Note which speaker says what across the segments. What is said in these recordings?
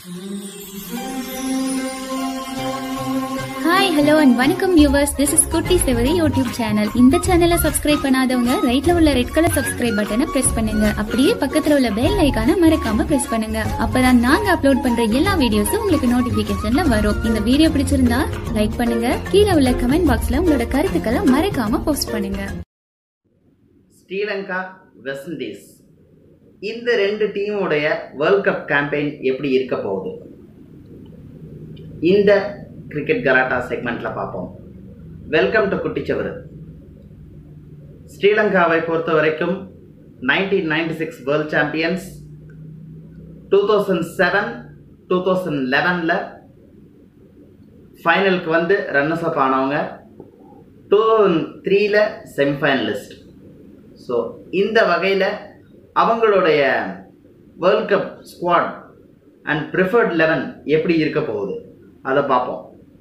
Speaker 1: hi hello and வணக்கம் viewers this is Kutti Chevari YouTube channel இந்த சேனலை சப்ஸ்கிரைப் பண்ணாதவங்க ரைட்ல உள்ள ரெட் கலர் சப்ஸ்கிரைப் பட்டனை பிரஸ் பண்ணுங்க அப்படியே பக்கத்துல உள்ள பெல் ஐகானை மறக்காம பிரஸ் பண்ணுங்க அப்பதான் நாங்க அப்லோட் பண்ற எல்லா வீடியோஸும் உங்களுக்கு நோட்டிபிகேஷன்ல வரும் இந்த வீடியோ பிடிச்சிருந்தா லைக் பண்ணுங்க கீழே உள்ள கமெண்ட் பாக்ஸ்ல உங்களோட கருத்துக்களை மறக்காம போஸ்ட் பண்ணுங்க
Speaker 2: ஸ்ரீலங்கா வெஸ்ட் இண்டீஸ் இந்த ரெண்டு டீமுடைய வேர்ல்ட் கப் கேம்பெயின் எப்படி இருக்க போகுது இந்த கிரிக்கெட் கலாட்டா செக்மெண்ட்ல பார்ப்போம் வெல்கம் டு குட்டிச்சவரு ஸ்ரீலங்காவை பொறுத்த வரைக்கும் nineteen ninety six world champions two thousand seven two thousand லெவனில் ஃபைனலுக்கு வந்து ரன்னர்ஸ் அப் ஆனவங்க டூ தௌசண்ட் த்ரீல செமிஃபைனலிஸ்ட் ஸோ இந்த வகையில் அவங்களுடைய world cup squad and preferred eleven எப்படி இருக்க போகுது அதை பார்ப்போம்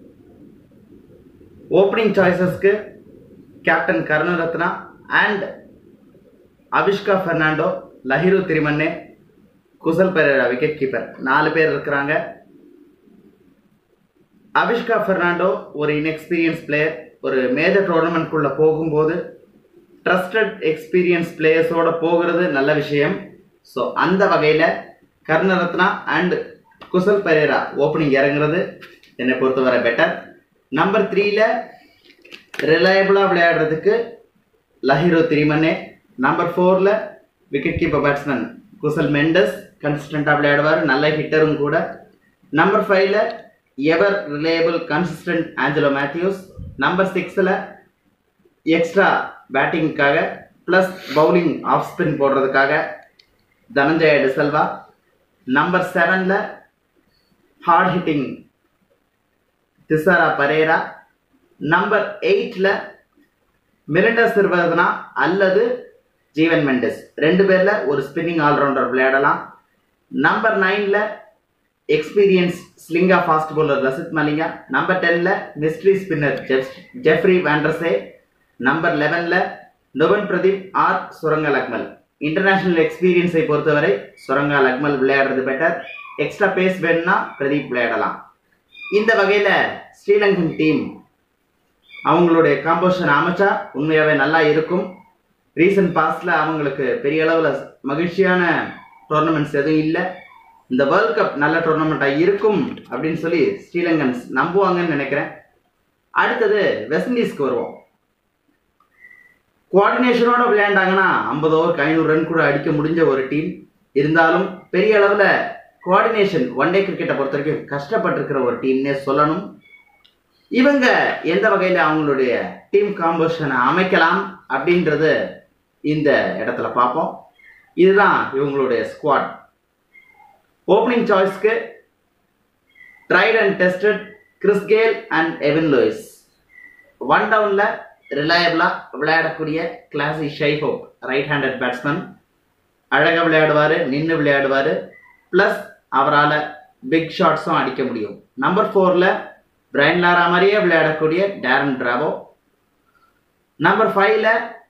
Speaker 2: ஓப்பனிங் சாய்ஸஸ்க்கு captain Karunaratne and Avishka Fernando Lahiru Thirimanne Kusal Perera wicket keeper நாலு பேர் இருக்கிறாங்க அவிஷ்கா ஃபெர்னாண்டோ ஒரு இன்எக்ஸ்பீரியன்ஸ் பிளேயர் ஒரு மேஜர் டோர்னமெண்ட்குள்ளே போகும்போது ட்ரஸ்டட் எக்ஸ்பீரியன்ஸ் பிளேயர்ஸோட போகிறது நல்ல விஷயம் ஸோ அந்த வகையில் கர்ணரத்னா அண்ட் குசல் பெரேரா ஓப்பனிங் இறங்குறது என்னை பொறுத்தவரை பெட்டர் நம்பர் த்ரீல ரிலையபிளாக விளையாடுறதுக்கு லஹிரோ திரிமனே நம்பர் ஃபோரில் wicket keeper batsman Kusal Mendis கன்சிஸ்டண்ட்டாக விளையாடுவார் நல்ல ஹிட்டரும் கூட நம்பர் ஃபைவ்ல ever reliable consistent Angelo Mathews number சிக்ஸில் எக்ஸ்ட்ரா பேட்டிங்க்காக ப்ளஸ் பவுலிங் ஆஃப் ஸ்பின் போடுறதுக்காக தனஞ்சய டிசல்வா நம்பர் செவனில் hard hitting Thisara Perera number எயிட்டில் மிரண்டா சிறுவர்தனா அல்லது ஜீவன் மெண்டஸ் ரெண்டு பேரில் ஒரு ஸ்பின்னிங் ஆல்ரவுண்டர் விளையாடலாம் நம்பர் நைனில் எக்ஸ்பீரியன்ஸ் ஸ்லிங்கா fast bowler Lasith Malinga number டென்னில் mystery spinner Jeff Jeffrey Vandersay number லெவனில் நுவன் பிரதீப் ஆர் சுரங்கா லக்மல் இன்டர்நேஷனல் எக்ஸ்பீரியன்ஸை பொறுத்தவரை சுரங்கா லக்மல் விளையாடுறது பெட்டர் எக்ஸ்ட்ரா பேஸ் வேணும்னா பிரதீப் விளையாடலாம் இந்த வகையில் ஸ்ரீலங்கன் டீம் அவங்களுடைய காம்போசிஷன் அமைச்சா உண்மையாகவே நல்லா இருக்கும் ரீசன்ட் பாஸ்டில் அவங்களுக்கு பெரிய அளவில் மகிழ்ச்சியான டோர்னமெண்ட்ஸ் எதுவும் இல்லை இந்த வேர்ல்ட் கப் நல்ல டோர்னமெண்ட்டாக இருக்கும் அப்படின்னு சொல்லி ஸ்ரீலங்கன்ஸ் நம்புவாங்கன்னு நினைக்கிறேன் அடுத்தது வெஸ்ட் இண்டீஸ்க்கு வருவோம் கோஆர்டினேஷனோட விளையாண்டாங்கன்னா ஐம்பது ஓவருக்கு ஐநூறு ரன் கூட அடிக்க முடிஞ்ச ஒரு டீம் இருந்தாலும் பெரிய அளவில் கோஆர்டினேஷன் ஒன் டே கிரிக்கெட்டை பொறுத்த வரைக்கும் கஷ்டப்பட்டிருக்கிற ஒரு டீம்னே சொல்லணும் இவங்க எந்த வகையில் அவங்களுடைய டீம் காம்போசிஷனை அமைக்கலாம் அப்படின்றது இந்த இடத்துல பார்ப்போம் இதுதான் இவங்களுடைய ஸ்குவாட் ஓப்பனிங் சாய்ஸ்க்கு tried and tested Chris Gayle and Evin Lewis one down ரிலையபிளாக விளையாடக்கூடிய classy Shai Hope right handed batsman அழகாக விளையாடுவார் நின்று விளையாடுவார் ப்ளஸ் அவரால் பிக் ஷாட்ஸும் அடிக்க முடியும் நம்பர் ஃபோரில் பிரைன் லாரா மாதிரியே விளையாடக்கூடிய டேரன் டிராவோ நம்பர் ஃபைவ்ல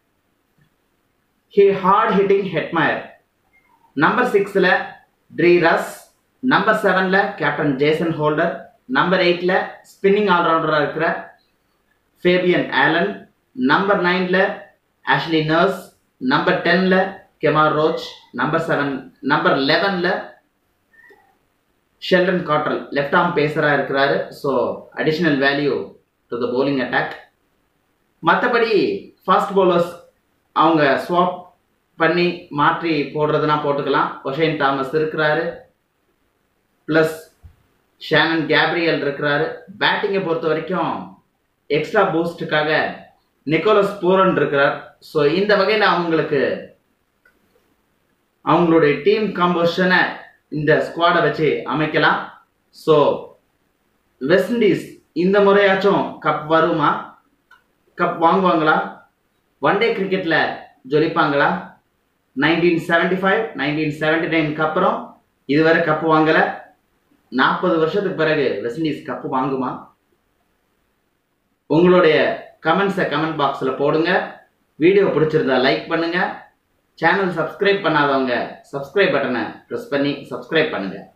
Speaker 2: he hard hitting Hetmyer number சிக்ஸில் ட்ரீ ரஸ் நம்பர் செவனில் கேப்டன் ஜேசன் ஹோல்டர் நம்பர் எயிட்டில் ஸ்பின்னிங் ஆல்ரவுண்டராக இருக்கிற ஃபேபியன் ஆலன் நம்பர் நைனில் ஆஷ்லி நர்ஸ் நம்பர் டென்னில் Kemar Roach number seven number லெவனில் ஷெல்டன் காட்ரல் லெஃப்ட் ஆர்ம் பேசராக இருக்கிறாரு so additional value to the bowling attack மற்றபடி ஃபாஸ்ட் bowlers அவங்க ஸ்வாப் பண்ணி மாற்றி போடுறதுனா போட்டுக்கலாம் ஒஷைன் தாமஸ் இருக்கிறாரு ப்ளஸ் ஷேனன் கேப்ரியல் இருக்கிறாரு பேட்டிங்கை பொறுத்த வரைக்கும் எக்ஸ்ட்ரா பூஸ்ட்டுக்காக நிக்கோலஸ் பூரன் இருக்கிறார் ஸோ இந்த வகையில் அவங்களுக்கு அவங்களுடைய டீம் காம்போசிஷனை இந்த ஸ்குவாடை வச்சு அமைக்கலாம் ஸோ வெஸ்ட் இண்டீஸ் இந்த முறையாச்சும் கப் வருமா கப் வாங்குவாங்களா ஒன் டே கிரிக்கெட்டில் ஜொலிப்பாங்களா nineteen seventy five nineteen seventy நைனுக்கு அப்புறம் இதுவரை கப்பு வாங்கலை நாற்பது வருஷத்துக்கு பிறகு வெஸ்ட் இண்டீஸ் கப்பு வாங்குமா உங்களுடைய கமெண்ட்ஸை கமெண்ட் பாக்ஸில் போடுங்க வீடியோ பிடிச்சிருந்தா லைக் பண்ணுங்க சேனல் சப்ஸ்கிரைப் பண்ணாதவங்க சப்ஸ்கிரைப் பட்டனை ப்ரெஸ் பண்ணி சப்ஸ்கிரைப் பண்ணுங்க